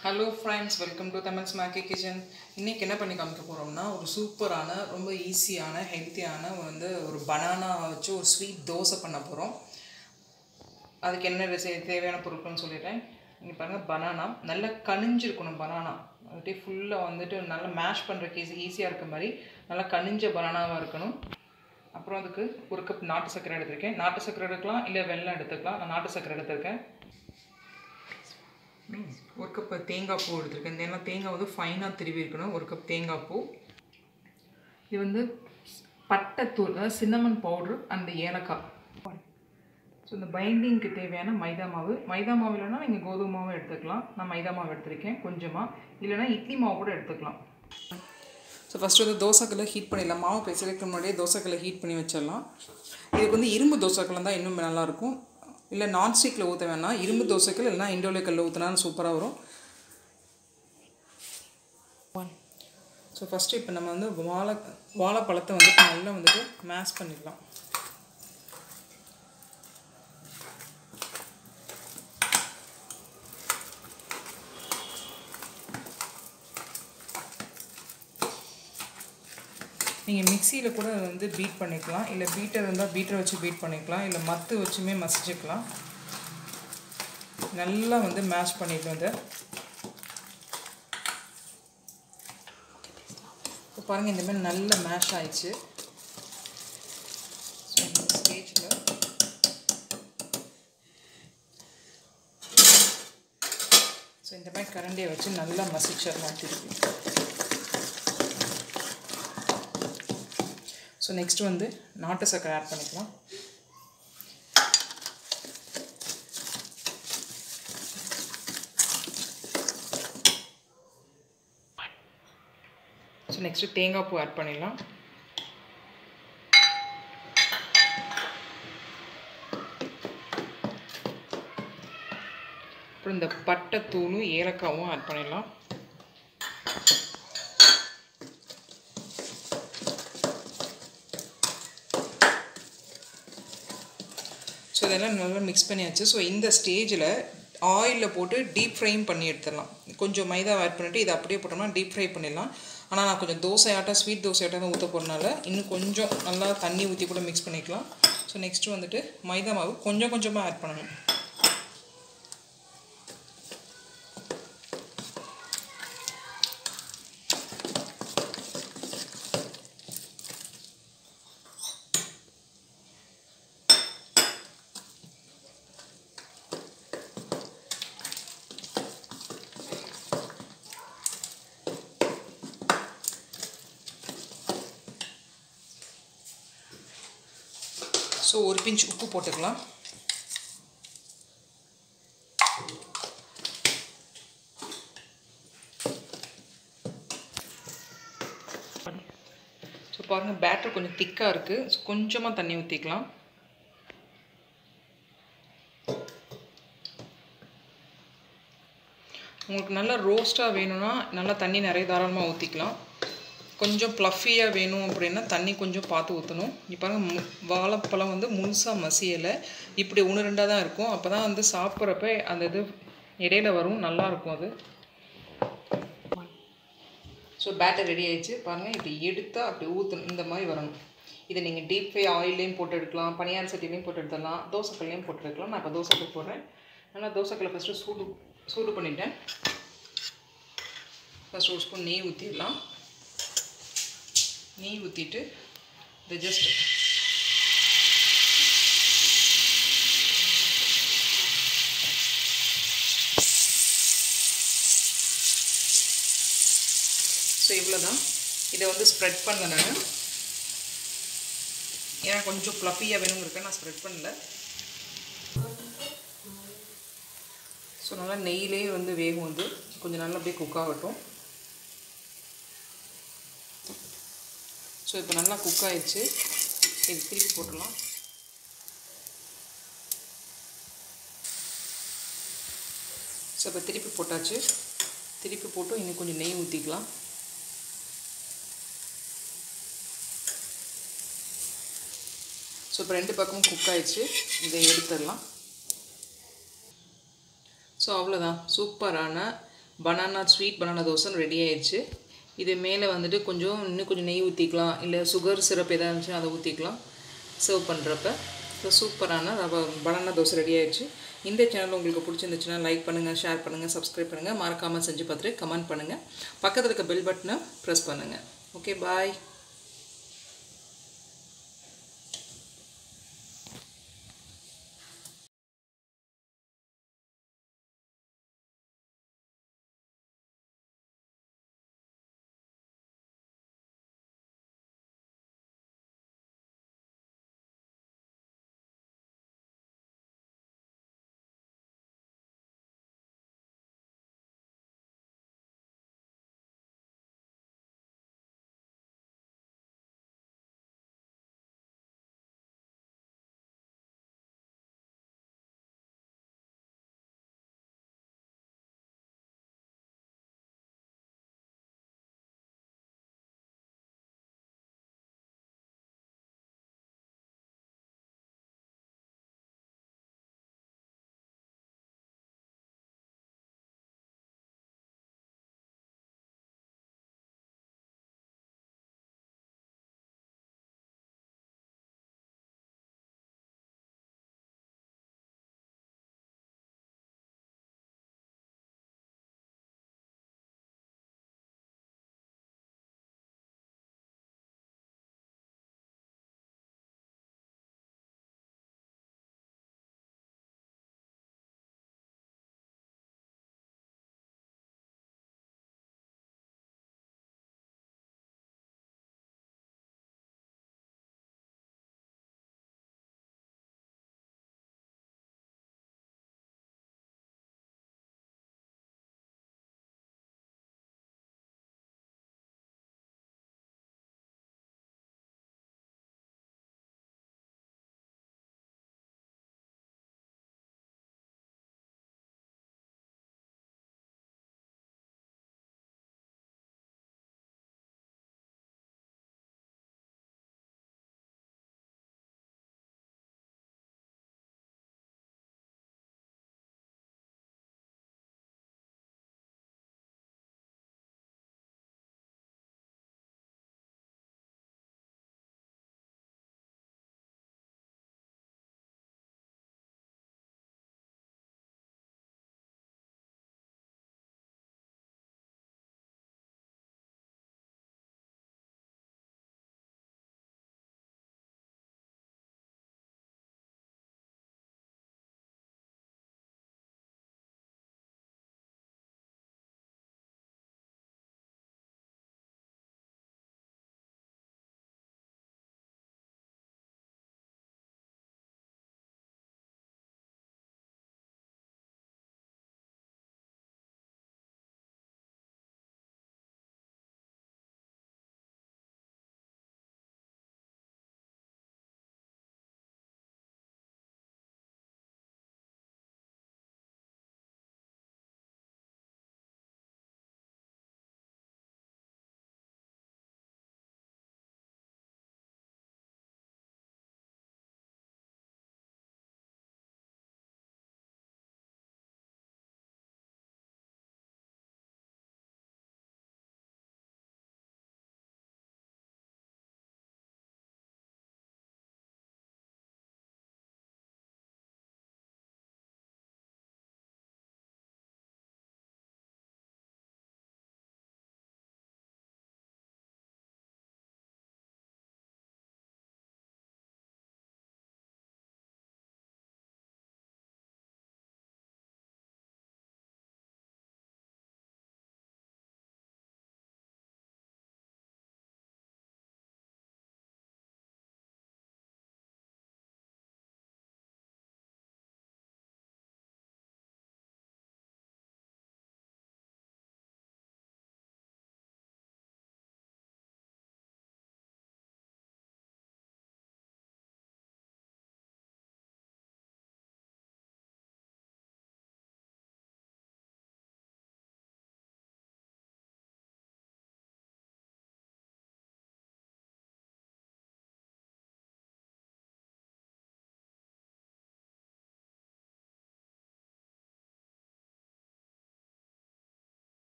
hello friends welcome to Tamil smoky kitchen இன்றைக்கி என்ன பண்ணி காமிக்க போகிறோம்னா ஒரு சூப்பரான ரொம்ப ஈஸியான ஹெல்த்தியான வந்து ஒரு பனானா வச்சு ஒரு ஸ்வீட் தோசை பண்ண போகிறோம் அதுக்கு என்ன ரெசி தேவையான பொருட்கள்னு சொல்லிடுறேன் இங்கே பாருங்கள் பனானா நல்லா கனிஞ்சிருக்கணும் பனானா வந்துட்டு ஃபுல்லாக வந்துட்டு நல்லா மேஷ் பண்ணுறக்கு ஈஸி ஈஸியாக இருக்க மாதிரி நல்லா கனிஞ்ச பனானாவாக இருக்கணும் அப்புறம் அதுக்கு ஒரு கப் நாட்டு சர்க்கரை எடுத்திருக்கேன் நாட்டு சர்க்கரை எடுக்கலாம் இல்லை வெல்லம் எடுத்துக்கலாம் நான் நாட்டு சர்க்கரை எடுத்திருக்கேன் ஒரு கப் தேங்காய் பூ எடுத்திருக்கேன் ஏன்னா தேங்காய் வந்து ஃபைனாக திருவி இருக்கணும் ஒரு கப் தேங்காய் பூ இது வந்து பட்டைத்தூள் அதாவது சின்னமன் பவுட்ரு அந்த ஏலக்காய் ஸோ இந்த பைண்டிங்க்கு தேவையான மைதா மாவு மைதா மாவு இல்லைன்னா நீங்கள் கோதுமை மாவு எடுத்துக்கலாம் நான் மைதா மாவு எடுத்திருக்கேன் கொஞ்சமாக இல்லைன்னா இட்லி மாவு கூட எடுத்துக்கலாம் ஸோ ஃபஸ்ட்டு வந்து தோசைக்கல்லை ஹீட் பண்ணிடலாம் மாவு பேசுறதுக்கு முன்னாடியே தோசைக்கல்லை ஹீட் பண்ணி வச்சிடலாம் இதுக்கு வந்து இரும்பு தோசைக்கல்லம் தான் இன்னும் நல்லாயிருக்கும் இல்லை நான்ஸ்டிக்கில் ஊற்ற வேணாம் இரும்பு தோசைக்கல் இல்லைனா இண்டோலிய கல்லில் ஊற்றினாலும் சூப்பராக வரும் ஒன் ஸோ ஃபஸ்ட்டு இப்போ நம்ம வந்து வாழை வாழைப்பழத்தை வந்துட்டு நல்லா வந்துட்டு மேஷ் பண்ணிடலாம் நீங்கள் மிக்சியில் கூட வந்து பீட் பண்ணிக்கலாம் இல்லை பீட்டர் இருந்தால் பீட்டர் வச்சு பீட் பண்ணிக்கலாம் இல்லை மத்து வச்சுமே மசிச்சுக்கலாம் நல்லா வந்து மேஷ் பண்ணிடணும் இதை இப்போ பாருங்கள் இந்த மாதிரி நல்லா மேஷ் ஆயிடுச்சு ஸோ இந்த ஸ்டேஜில் ஸோ இந்த மாதிரி கரண்டியை வச்சு நல்லா மசிச்சிடலாம் திருப்பி ஸோ நெக்ஸ்ட் வந்து நாட்டு சர்க்கரை ஆட் பண்ணிக்கலாம் ஸோ நெக்ஸ்ட்டு தேங்காய் பூ ஆட் பண்ணிடலாம் அப்புறம் இந்த பட்டை தூளும் ஏலக்காவும் ஆட் பண்ணிடலாம் ஸோ இதெல்லாம் நல்லா மிக்ஸ் பண்ணியாச்சு ஸோ இந்த ஸ்டேஜில் ஆயிலில் போட்டு டீப் ஃப்ரையும் பண்ணி எடுத்துடலாம் கொஞ்சம் மைதா ஆட் பண்ணிவிட்டு இதை அப்படியே போட்டோம்னா டீப் ஃப்ரை பண்ணிடலாம் ஆனால் நான் கொஞ்சம் தோசை ஆட்டம் ஸ்வீட் தோசை ஆட்டம் தான் ஊற்ற போகிறனால இன்னும் கொஞ்சம் நல்லா தண்ணி ஊற்றி கூட மிக்ஸ் பண்ணிக்கலாம் ஸோ நெக்ஸ்ட்டு வந்துட்டு மைதா மாவு கொஞ்சம் கொஞ்சமாக ஆட் பண்ணணும் ஸோ ஒரு பிஞ்ச் உப்பு போட்டுக்கலாம் ஸோ பாருங்கள் பேட்டர் கொஞ்சம் திக்காக இருக்குது ஸோ கொஞ்சமாக தண்ணி ஊற்றிக்கலாம் உங்களுக்கு நல்லா ரோஸ்ட்டாக வேணும்னா நல்லா தண்ணி நிறைய தாராளமாக ஊற்றிக்கலாம் கொஞ்சம் ப்ளஃபியாக வேணும் அப்படின்னா தண்ணி கொஞ்சம் பார்த்து ஊற்றணும் இப்போ பாருங்கள் வாழைப்பழம் வந்து முழுசாக மசியலை இப்படி ஒன்று ரெண்டாக தான் இருக்கும் அப்போ தான் வந்து சாப்பிட்றப்ப அந்த இது இடையில வரும் நல்லாயிருக்கும் அது ஸோ பேட்டர் ரெடி ஆயிடுச்சு பாருங்கள் இப்படி எடுத்தால் அப்படி ஊற்றணும் இந்த மாதிரி வரணும் இதை நீங்கள் டீப் ஃப்ரை ஆயிலையும் போட்டு எடுக்கலாம் பனியார சட்டிலையும் போட்டு எடுத்துடலாம் தோசைக்கல்லையும் போட்டு எடுக்கலாம் நான் இப்போ தோசைக்கல் போடுறேன் நல்லா தோசைக்கல்லை ஃபஸ்ட்டு சூடு சூடு பண்ணிட்டேன் ஃபஸ்ட் ஒரு ஸ்பூன் நெய் ஊற்றிடலாம் நெய் ஊற்றிட்டு இதை ஜஸ்ட் ஸோ இவ்வளோ தான் இதை வந்து ஸ்ப்ரெட் பண்ணல நான் ஏன்னா கொஞ்சம் ப்ளஃபியாக வேணுங்கிறக்க நான் ஸ்ப்ரெட் பண்ணல ஸோ நல்லா நெய்யிலே வந்து வேகும் வந்து கொஞ்சம் நல்லா அப்படியே குக் ஆகட்டும் ஸோ இப்போ நல்லா குக் ஆயிடுச்சு இது திருப்பி போட்டுடலாம் ஸோ இப்போ திருப்பி போட்டாச்சு திருப்பி போட்டு இன்னும் கொஞ்சம் நெய் ஊற்றிக்கலாம் ஸோ இப்போ ரெண்டு பக்கமும் குக் ஆயிடுச்சு இதை எடுத்துடலாம் ஸோ அவ்வளோதான் சூப்பரான banana sweet banana dosa ready ஆயிடுச்சு இது மேலே வந்துட்டு கொஞ்சம் இன்னும் கொஞ்சம் நெய் ஊற்றிக்கலாம் இல்லை சுகர் சிரப் எதாவது இருந்துச்சுன்னா அதை ஊற்றிக்கலாம் சர்வ் பண்ணுறப்ப ஸோ சூப்பரான ரவ பனானா தோசை ரெடி ஆயிடுச்சு இந்த சேனல் உங்களுக்கு பிடிச்சிருந்துச்சுன்னா லைக் பண்ணுங்கள் ஷேர் பண்ணுங்கள் சப்ஸ்கிரைப் பண்ணுங்கள் மறக்காமல் செஞ்சு பார்த்துட்டு கமெண்ட் பண்ணுங்கள் பக்கத்தில் இருக்க பெல் பட்டனை ப்ரெஸ் பண்ணுங்கள் ஓகே பாய்